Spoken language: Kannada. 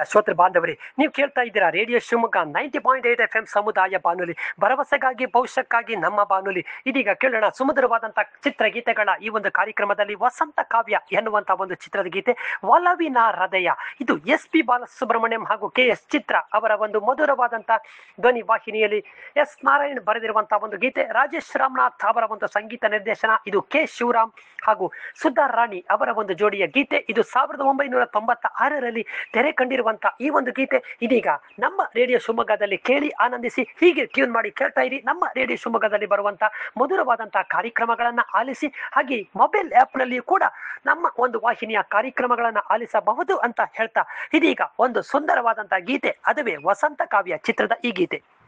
ಶ್ರೋತೃ ಬಾಂಧವರೇ ನೀವು ಕೇಳ್ತಾ ಇದ್ದೀರಾ radio Shivamogga ninety point eight F M ಸಮುದಾಯ ಬಾನುಲಿ ಭರವಸೆಗಾಗಿ ಭವಿಷ್ಯಕ್ಕಾಗಿ ನಮ್ಮ ಬಾನುಲಿ ಇದೀಗ ಕೇಳೋಣ ಸುಮಧುರವಾದಂಥ ಚಿತ್ರಗೀತೆಗಳ ಈ ಒಂದು ಕಾರ್ಯಕ್ರಮದಲ್ಲಿ ವಸಂತ ಕಾವ್ಯ ಎನ್ನುವಂಥ ಒಂದು ಚಿತ್ರದ ಗೀತೆ ಒಲವಿನ ಹೃದಯ ಇದು ಎಸ್ ಪಿ ಬಾಲಸುಬ್ರಹ್ಮಣ್ಯಂ ಹಾಗೂ ಕೆ ಎಸ್ ಚಿತ್ರ ಅವರ ಒಂದು ಮಧುರವಾದಂಥ ಧ್ವನಿ ವಾಹಿನಿಯಲ್ಲಿ ಎಸ್ ನಾರಾಯಣ್ ಬರೆದಿರುವಂತಹ ಒಂದು ಗೀತೆ ರಾಜೇಶ್ ರಾಮನಾಥ್ ಅವರ ಒಂದು ಸಂಗೀತ ನಿರ್ದೇಶನ ಇದು ಕೆ ಶಿವರಾಮ್ ಹಾಗೂ ಸುಧಾ ರಾಣಿ ಅವರ ಒಂದು ಜೋಡಿಯ ಗೀತೆ ಇದು ಸಾವಿರದ ಒಂಬೈನೂರ ತೊಂಬತ್ತ ಆರರಲ್ಲಿ ತೆರೆ ಕಂಡಿರುವಂತಹ ಈ ಒಂದು ಗೀತೆ ಇದೀಗ ನಮ್ಮ ರೇಡಿಯೋ ಶಿವಮೊಗ್ಗದಲ್ಲಿ ಕೇಳಿ ಆನಂದಿಸಿ ಹೀಗೆ ಟ್ಯೂನ್ ಮಾಡಿ ಕೇಳ್ತಾ ಇರಿ ನಮ್ಮ ರೇಡಿಯೋ ಶಿವಮೊಗ್ಗದಲ್ಲಿ ಬರುವಂತಹ ಮಧುರವಾದಂತಹ ಕಾರ್ಯಕ್ರಮಗಳನ್ನ ಆಲಿಸಿ ಹಾಗೆ ಮೊಬೈಲ್ ಆ್ಯಪ್ನಲ್ಲಿಯೂ ಕೂಡ ನಮ್ಮ ಒಂದು ವಾಹಿನಿಯ ಕಾರ್ಯಕ್ರಮಗಳನ್ನ ಆಲಿಸಬಹುದು ಅಂತ ಹೇಳ್ತಾ ಇದೀಗ ಒಂದು ಸುಂದರವಾದಂತಹ ಗೀತೆ ಅದುವೇ ವಸಂತ ಕಾವ್ಯ ಚಿತ್ರದ ಈ ಗೀತೆ